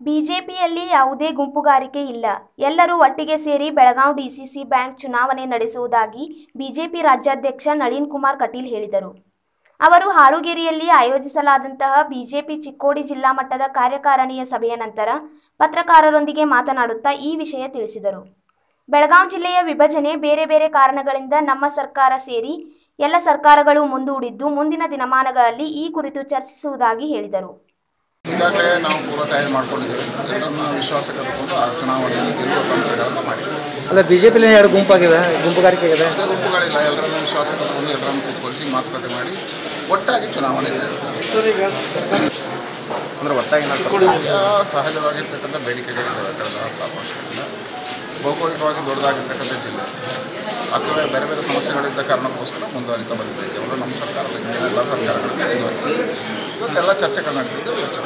ಬಿಜೆಪಿಯಲ್ಲಿ ಯಾವುದೇ ಗುಂಪುಗಾರಿಕೆ ಇಲ್ಲ ಎಲ್ಲರೂ ಒಟ್ಟಿಗೆ ಸೇರಿ ಬೆಳಗಾವಿ ಡಿಸಿಸಿ ಬ್ಯಾಂಕ್ ಚುನಾವಣೆ ನಡೆಸುವುದಾಗಿ ಬಿಜೆಪಿ ರಾಜ್ಯಾಧ್ಯಕ್ಷ ನಳಿನ್ ಕುಮಾರ್ ಕಟೀಲ್ ಹೇಳಿದರು ಅವರು ಹಾರುಗೇರಿಯಲ್ಲಿ ಆಯೋಜಿಸಲಾದಂತಹ ಬಿಜೆಪಿ ಚಿಕ್ಕೋಡಿ ಜಿಲ್ಲಾ ಮಟ್ಟದ ಕಾರ್ಯಕಾರಿಣಿಯ ಸಭೆಯ ನಂತರ ಪತ್ರಕಾರರೊಂದಿಗೆ ಮಾತನಾಡುತ್ತಾ ಈ ವಿಷಯ ತಿಳಿಸಿದರು ಬೆಳಗಾವಿ ಜಿಲ್ಲೆಯ ವಿಭಜನೆ ಬೇರೆ ಬೇರೆ ಕಾರಣಗಳಿಂದ ನಮ್ಮ ಸರ್ಕಾರ ಸೇರಿ ಎಲ್ಲ ಸರ್ಕಾರಗಳು ಮುಂದೂಡಿದ್ದು ಮುಂದಿನ ದಿನಮಾನಗಳಲ್ಲಿ ಈ ಕುರಿತು ಚರ್ಚಿಸುವುದಾಗಿ ಹೇಳಿದರು ಈಗಾಗಲೇ ನಾವು ಪೂರ್ವ ತಯಾರಿ ಮಾಡ್ಕೊಂಡಿದ್ದೇವೆ ಎಲ್ಲರನ್ನ ವಿಶ್ವಾಸಕ್ಕೆ ತಗೊಂಡು ಆ ಚುನಾವಣೆಯಲ್ಲಿ ಗೆಲ್ಲುವ ತಂತ್ರಗಳನ್ನು ಮಾಡಿದ್ದೇವೆ ಅಲ್ಲ ಬಿ ಜೆ ಪಿಲಿ ಎರಡು ಗುಂಪಾಗಿದೆ ಗುಂಪುಗಾರಿಕೆ ಇದೆ ಯಾವುದೇ ಗುಂಪುಗಳಿಲ್ಲ ಎಲ್ಲರನ್ನ ವಿಶ್ವಾಸಕ್ಕೆ ತಗೊಂಡು ಎಲ್ಲರನ್ನು ಕೂತ್ಕೊಳಿಸಿ ಮಾತುಕತೆ ಮಾಡಿ ಒಟ್ಟಾಗಿ ಚುನಾವಣೆ ನಿರ್ವಹಿಸ್ತೀವಿ ಅಂದ್ರೆ ಒಟ್ಟಾಗಿ ಆ, ಸಹಜವಾಗಿರ್ತಕ್ಕಂಥ ಬೇಡಿಕೆಗಳಿದ್ದಾವೆ ಕಳೆದ ಹತ್ತಾರು ವರ್ಷಗಳಿಂದ ಭೌಗೋಳಿಕವಾಗಿ ದೊಡ್ಡದಾಗಿರ್ತಕ್ಕಂಥ ಜಿಲ್ಲೆ ಆ ಕಡೆ ಬೇರೆ ಬೇರೆ ಸಮಸ್ಯೆಗಳಿದ್ದ ಕಾರಣಕ್ಕೋಸ್ಕರ ಮುಂದುವರಿತಾ ಬಂದಿದೆ ಕೇವಲ ನಮ್ಮ ಸರ್ಕಾರ ಅಲ್ಲ, ಹಿಂದಿನ ಎಲ್ಲ ಸರ್ಕಾರಗಳು ಮುಂದುವರಿದೆ ಇವತ್ತೆಲ್ಲ ಚರ್ಚೆಗಳು ನಡೀತಿದ್ದು ಯೋಚನೆ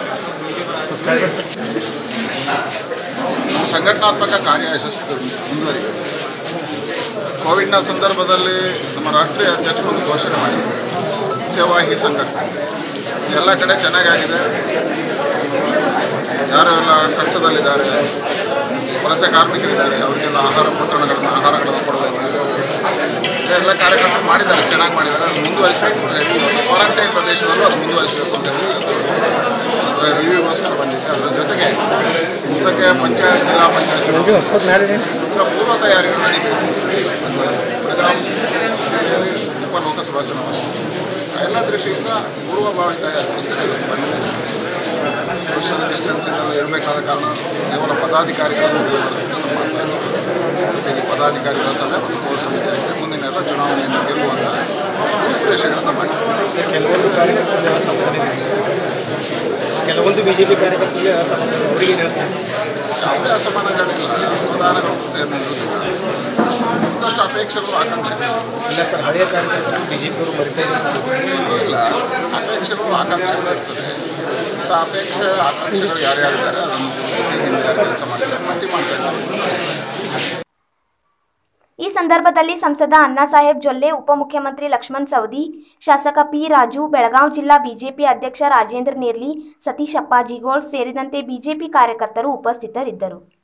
ನಮ್ಮ ಸಂಘಟನಾತ್ಮಕ ಕಾರ್ಯ ಯಶಸ್ವಿ ಮುಂದುವರಿದೆ ಕೋವಿಡ್ನ ಸಂದರ್ಭದಲ್ಲಿ ನಮ್ಮ ರಾಷ್ಟ್ರೀಯ ಅಧ್ಯಕ್ಷರು ಒಂದು ಘೋಷಣೆ ಮಾಡಿದರು ಸೇವಾ ಹಿ ಸಂಘಟನೆ ಎಲ್ಲ ಕಡೆ ಚೆನ್ನಾಗಾಗಿದೆ ಯಾರು ಎಲ್ಲ ಕಷ್ಟದಲ್ಲಿದ್ದಾರೆ ವಲಸೆ ಕಾರ್ಮಿಕರಿದ್ದಾರೆ ಅವರಿಗೆಲ್ಲ ಆಹಾರ ಪೊಟ್ಟಣಗಳನ್ನು ಆಹಾರಗಳನ್ನು ಕೊಡಬೇಕು ಎಲ್ಲ ಕಾರ್ಯಕರ್ತರು ಮಾಡಿದ್ದಾರೆ ಚೆನ್ನಾಗಿ ಮಾಡಿದ್ದಾರೆ ಅದು ಮುಂದುವರಿಸಬೇಕು ಅಂತ ಹೇಳಿ ಕ್ವಾರಂಟೈನ್ ಪ್ರದೇಶದಲ್ಲೂ ಅದು ಮುಂದುವರಿಸಬೇಕು ಅಂತ ಹೇಳಿ ಅದರ ರಿವ್ಯೂಗೋಸ್ಕರ ಬಂದಿದೆ ಅದರ ಜೊತೆಗೆ ಮುಂದಕ್ಕೆ ಪಂಚಾಯತ್ ಜಿಲ್ಲಾ ಪಂಚಾಯತ್ ಚುನಾವಣೆ ಸ್ವಲ್ಪ ಮೇಲೆ ಇದರ ಪೂರ್ವ ತಯಾರಿಗಳು ನಡೀಬೇಕು ಬೆಳಗಾವಿ ಜಿಲ್ಲೆಯಲ್ಲಿ ಉಪ ಲೋಕಸಭಾ ಚುನಾವಣೆ ಆ ಎಲ್ಲ ದೃಷ್ಟಿಯಿಂದ ಪೂರ್ವಭಾವಿ ತಯಾರಿಗೋಸ್ಕರ ಇವತ್ತು ಬಂದಿದೆ ಸೋಷಿಯಲ್ ಡಿಸ್ಟೆನ್ಸಿಂಗ್ ಎಲ್ಲ ಇರಬೇಕಾದ ಕಾರಣ ಕೇವಲ ಪದಾಧಿಕಾರಿಗಳ ಸಭೆ ಮಾಡೋದ್ರಿಂದ ನಾವು ಮಾಡ್ತಾ ಇದ್ದೀವಿ ಮತ್ತು ಇಲ್ಲಿ ಪದಾಧಿಕಾರಿಗಳ ಸಭೆ ಮತ್ತು ಕೋರ್ ಸಮಿತಿ ಆಗಿದೆ ಮುಂದಿನ ಎಲ್ಲ ಚುನಾವಣೆಯನ್ನು ಗೆಲ್ಲುವಂಥ ರೂಪುರೇಷೆಗಳನ್ನು ಮಾಡಿದ್ದೀವಿ ಸರ್ ಕೆಲವೊಂದು ಕಾರ್ಯಕರ್ತರಿಗೆ ಅಸಮಾಧಾನ ಇದೆ ಸರ್. ಕೆಲವೊಂದು ಬಿ ಜೆ ಪಿ ಕಾರ್ಯಕರ್ತರಿಗೆ ಅಸಮಾಧಾನ ಅವರಿಗೆ ಏನು ಹೇಳ್ತಾರೆ ಯಾವುದೇ ಅಸಮಾಧಾನಗಳಿಲ್ಲ ಅಸಮಾಧಾನಗಳು ಅಂತ ಏನು ಇರೋದಿಲ್ಲ ಒಂದಷ್ಟು ಅಪೇಕ್ಷೆಗಳು ಆಕಾಂಕ್ಷೆಗಳು ಇಲ್ಲ ಸರ್ ಹಳೆಯ ಕಾರ್ಯಕರ್ತರು ಬಿ ಜೆ ಪಿಯವರು ಮರಿತಾ ಇದ್ದಾರೆ ಏನೂ ಇಲ್ಲ ಅಪೇಕ್ಷೆಗಳು ಆಕಾಂಕ್ಷೆಗಳು ಇರ್ತದೆ ಮತ್ತು ಅಪೇಕ್ಷೆ ಆಕಾಂಕ್ಷೆಗಳು ಯಾರ್ಯಾರಿದ್ದಾರೆ ಅದನ್ನು ಗುರುತಿಸಿ ಹಿಂದೆ ಯಾರು ಕೆಲಸ ಮಾಡಿದ್ದಾರೆ ಪಟ್ಟಿ ಮಾಡ್ತಾ ಇದ್ದಾರೆ ಈ ಸಂದರ್ಭದಲ್ಲಿ ಸಂಸದ ಅಣ್ಣಾಸಾಹೇಬ್ ಜೊಲ್ಲೆ ಉಪಮುಖ್ಯಮಂತ್ರಿ ಲಕ್ಷ್ಮಣ್ ಸವದಿ ಶಾಸಕ ಪಿ ರಾಜು ಬೆಳಗಾವಿ ಜಿಲ್ಲಾ ಬಿಜೆಪಿ ಅಧ್ಯಕ್ಷ ರಾಜೇಂದ್ರ ನೇರ್ಲಿ ಸತೀಶ್ ಅಪ್ಪಾಜಿಗೋಳ್ ಸೇರಿದಂತೆ ಬಿಜೆಪಿ ಕಾರ್ಯಕರ್ತರು ಉಪಸ್ಥಿತರಿದ್ದರು